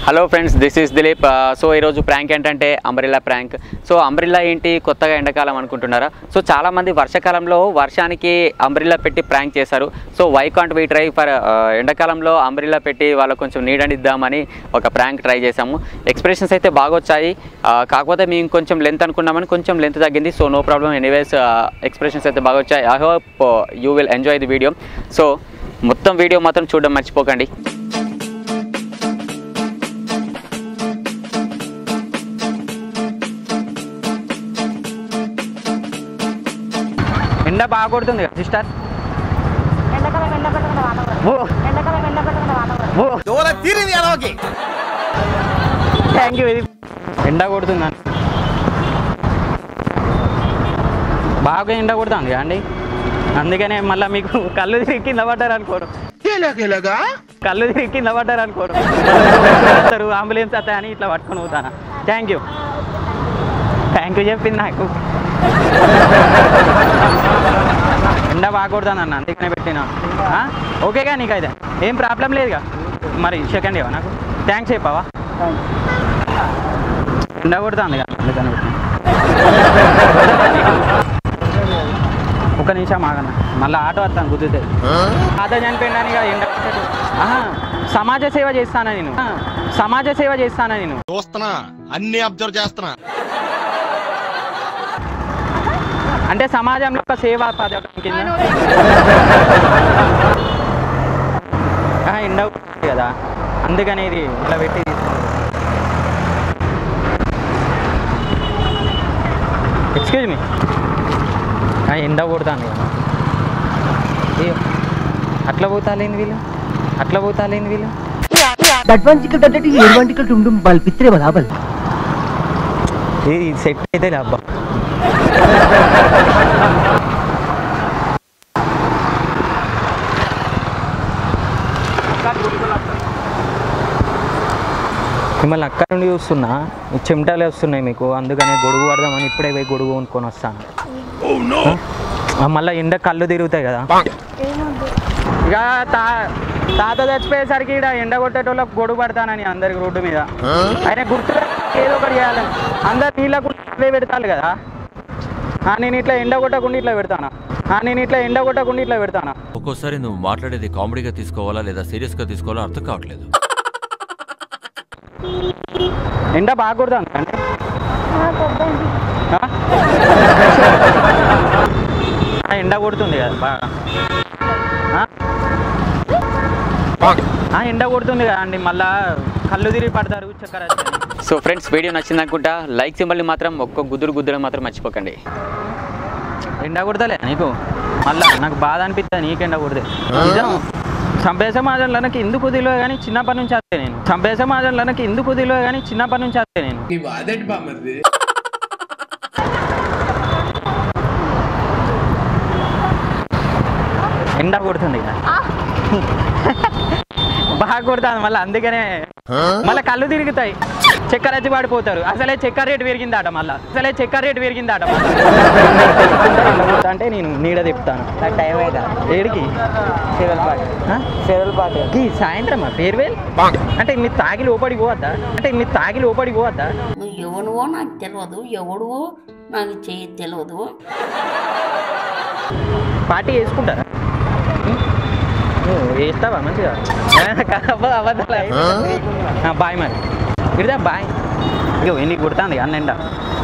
Hello friends this is Dilip so ఈరోజు prank ఏంటంటే umbrella prank so umbrella ఏంటి కొత్తగా ఎండాకాలం అనుకుంటున్నారా సో చాలామంది వర్షాకాలంలో వర్షానికి అంబ్రిల్లా పెట్టి ప్రాంక్ చేశారు so why can't we try for ఎండాకాలంలో అంబ్రిల్లా పెట్టి వాళ్ళకు కొంచెం నీడని ఇద్దామని ఒక ప్రాంక్ ట్రై చేసాము ఎక్స్ప్రెషన్స్ అయితే బాగా వచ్చాయి ఆ, కాకపోతే మేము కొంచెం లెంత్ అనుకున్నామని కొంచెం లెంత్ తగ్గింది so no problem anyways expressions అయితే బాగా వచ్చాయి I hope you will enjoy the video so మొత్తం వీడియో మాత్రం చూడడం మర్చిపోకండి ఎండ బాగా కొడుతుంది సిస్టర్ ఎండాకాలం ఎండ పెట్టకుండా వాతావరణం ఓ ఎండాకాలం ఎండ పెట్టకుండా వాతావరణం ఓ దూర తీరింది ఎలాగే థ్యాంక్ యూ ఇది ఎండ కొడుతుంది అని బాగా ఎండ కొడుతుంది అండి అందుకనే మళ్ళీ మీకు కళ్ళు తిరిగి కింద పడ్డారు అనుకోరు కళ్ళు తిరిగి కింద పడ్డారు అనుకోరు వస్తారు అంబులెన్స్ వస్తాయి అని ఇట్లా పట్టుకొని పోతాను థ్యాంక్ యూ థ్యాంక్ యూ చెప్పింది నాకు ఎండ బాగా కొడుతుంది అన్న అందుకనే పెట్టిన ఆ? ఓకేగా నీకైతే ఏం ప్రాబ్లం లేదుగా మరి సెకండ్ ఇవ్వ నాకు థ్యాంక్స్ చెప్పావా ఎండ కొడుతుంది కదా అందుకని పెట్టిన. ఒక నిమిషం ఆగన్న మళ్ళీ ఆటో వస్తాను కుదిరితే ఆటో చనిపోయినాను ఇక ఎండ కొట్టదు. ఆహా, సమాజ సేవ చేస్తానా నేను ఆ, సమాజ సేవ చేస్తానా నేను చూస్తున్నా అన్ని అబ్జర్వ్ చేస్తున్నా అంటే సమాజంలో ఒక సేవా పథకం కింద ఆహా, ఎండ కొడుతుంది కదా అందుకని ఇది ఇట్లా పెట్టి ఎక్స్క్యూజ్ మీ ఎండ కొడుతాను కదా అయ్యో అట్లా పోతాలేంది వీళ్ళు అట్లా పోతాలేంది వీళ్ళు అడ్వాంటికల్ అంటే ఎడ్వాంటికల్ టుండుం వాళ్ళ పిత్రే బరాబర్ ఇది సెట్ అయితే అబ్బా మిమ్మల్ని అక్కడ నుండి చూస్తున్నా ఈ చెమటలే వస్తున్నాయి మీకు అందుకనే గొడుగు పడదామని ఇప్పుడే పోయి గొడుగు కొనుక్కొని వస్తాను ఆ, మళ్ళా ఎండ కళ్ళు తిరుగుతాయి కదా ఇక తా తాత చచ్చిపోయేసరికి ఇక్కడ ఎండ కొట్టేటోళ్ళకి గొడుగు పడతానని అందరికి రోడ్డు మీద ఆయన గుర్తు ఏదో ఒకటి చేయాలని అందరు నీళ్ళకు ఇవే పెడతాను కదా ఆ, నేను ఇట్లా ఎండ కొట్టకుండా ఇట్లా పెడతానా ఆ, నేను ఇట్లా ఎండ కొట్టకుండా ఇట్లా పెడతానా ఒక్కోసారి నువ్వు మాట్లాడేది కామెడీగా తీసుకోవాలా లేదా సీరియస్గా తీసుకోవాలా అర్థం కావట్లేదు ఎండ బాగా కొడతాను అంటే ఆ? ఆ, ఎండ కొడుతుంది కదా బాగా ఆ? ఆ, ఎండ కొడుతుంది కదా అండి మళ్ళా కళ్ళు తిరిగి పడతారు చక్కర వచ్చి. సో ఫ్రెండ్స్ వీడియో నచ్చింది అనుకుంటా లైక్ సింబల్ని మాత్రం ఒక్క గుద్దురు గుద్దురు మాత్రం మర్చిపోకండి ఎండ కొడతలే నీకు మళ్ళా నాకు బాధ అనిపిస్తుంది నీకు ఎండ కొడితే నిజం చంపే సమాజంలో నాకు ఎందుకు తెలియదు కానీ చిన్నప్పటి నుంచి అదే నేను చంపే సమాజంలో నాకు ఎందుకు తెలియదు కానీ చిన్నప్పటి నుంచి అదే నేను ఎండ కొడుతుంది ఇక. బాగా కొడుతుంది మళ్ళీ అందుకనే మళ్ళీ కళ్ళు తిరుగుతాయి చక్కెర వచ్చి పడిపోతారు అసలే చక్కెర రేటు పెరిగిందాట మళ్ళీ అసలే చక్కెర రేటు పెరిగిందాట మళ్ళా. అంటే నేను నీడ తిప్పుతాను నాకు టైం అయితే ఏడికి ఫేర్వెల్ పార్టీ ఫేర్వెల్ పార్టీ ఈ సాయంత్రం ఫేర్వెల్ అంటే మీరు తాగి లోపడికి పోవద్దా అంటే మీరు తాగి లోపడికి పోవద్దా నువ్వు ఎవనువో నాకు తెలియదు ఎవడువో నాకు చేయి తెలియదు పార్టీ వేసుకుంటారా ఉం? నువ్వు వేస్తావా మంచిగా అబ్బా, అబద్ధాలు అయిపోయి. ఆ, బాయ్ మరి ఇడిదా బాయ్ ఇగో ఎన్ని కుడుతుంది అన్న ఎండ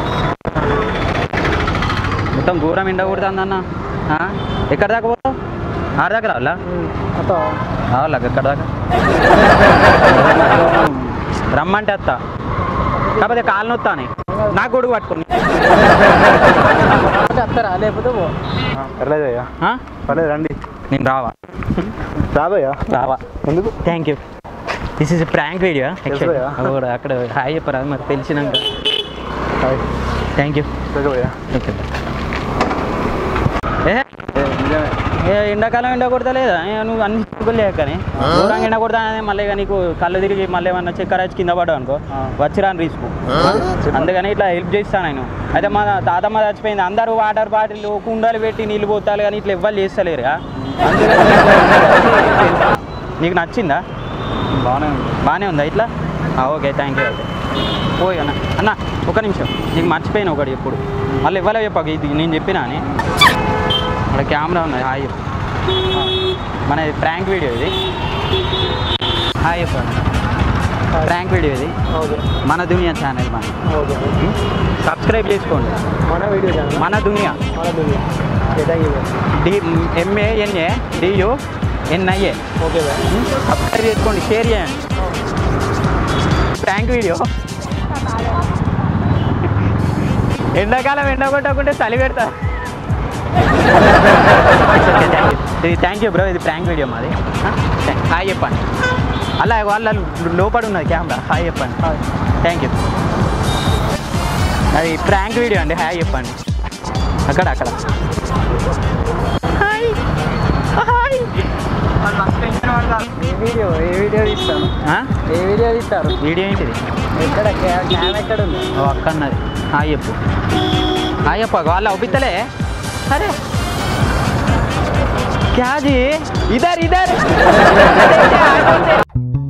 మొత్తం ఘోరం ఎండ కుడుతుంది అన్న ఆ? ఎక్కడ దాకా పోతావు ఆరు దాకా రావాలా రావాలా ఎక్కడ దాకా రమ్మంటే వస్తా కాకపోతే కాలు నొత్తానే నా గొడుగు పట్టుకుని వస్తారా లేకపోతే పర్లేదయ్యా ఆ? పర్లేదు రండి నేను రావా రాదయ్యా రావా ఎందుకు thank you this is prank video భయ్యా. అక్కడ హాయ్ చెప్పరా మరి తెలిసినాక హాయ్ థ్యాంక్ యూ ఓకే భయ్యా ఓకే ఏ ఏ ఎండాకాలం ఎండ కొడతలేదా ఏ, నువ్వు అన్ని లేకనే దూరంగా ఎండ కొడతానే మళ్ళీ ఇక నీకు కళ్ళు తిరిగి మళ్ళీ ఏమన్నా చక్కెర వచ్చి కింద పడ్డావు అనుకో వచ్చి రాని రిస్క్ అందుకని ఇట్లా హెల్ప్ చేస్తాను నేను అయితే మా తాతమ్మ చచ్చిపోయింది అందరూ వాటర్ బాటిల్ కుండలు పెట్టి నీళ్ళు పోతారు కానీ ఇట్లా ఎవ్వరు చేస్తలేరు అందుకని నీకు నచ్చిందా బాగానే ఉంది బాగానే ఉందా ఇట్లా ఆ, ఓకే థ్యాంక్ యూ అయితే ఓయ్ అన్న అన్న ఒక నిమిషం నీకు మర్చిపోయిన ఒకటి ఎప్పుడు మళ్ళీ ఇవ్వలే చెప్పక ఇది నేను చెప్పినా అని అక్కడ కెమెరా ఉన్నది హాయ్ చెప్పు మన ప్రాంక్ వీడియో ఇది హాయ్ చెప్పండి ప్రాంక్ వీడియో ఇది మన దునియా ఛానల్ మన సబ్స్క్రైబ్ చేసుకోండి మన వీడియో ఛానల్ మన దునియా మన దునియా ఓకే థ్యాంక్ యూ డి ఎంఏఎన్ఏ డియు ఎన్ఐఏ ఓకే బాయ్ సబ్స్క్రైబ్ చేసుకోండి షేర్ చేయండి ప్రాంక్ వీడియో ఎండాకాలం ఎండ కొట్టకుంటే చలి పెడతా ఇది థ్యాంక్ యూ బ్రో ఇది ప్రాంక్ వీడియో మాది హాయ్ చెప్పండి అలా వాళ్ళ లోపల ఉన్నది కెమెరా హాయ్ చెప్పండి థ్యాంక్ యూ అది ప్రాంక్ వీడియో అండి హాయ్ చెప్పండి అక్కడ అక్కడ హాయ్ హాయ్ ఏ వీడియో ఏ వీడియో తీస్తాను ఏ వీడియో తీస్తారు వీడియో ఏంటిది ఎక్కడ క్యామ్ ఎక్కడ ఉంది ఓ అక్క అన్నది హాయ్ చెప్పు హాయ్ చెప్పు వాళ్ళ ఒప్పితలే అరే క్యాజీ ఇదర్ ఇదర్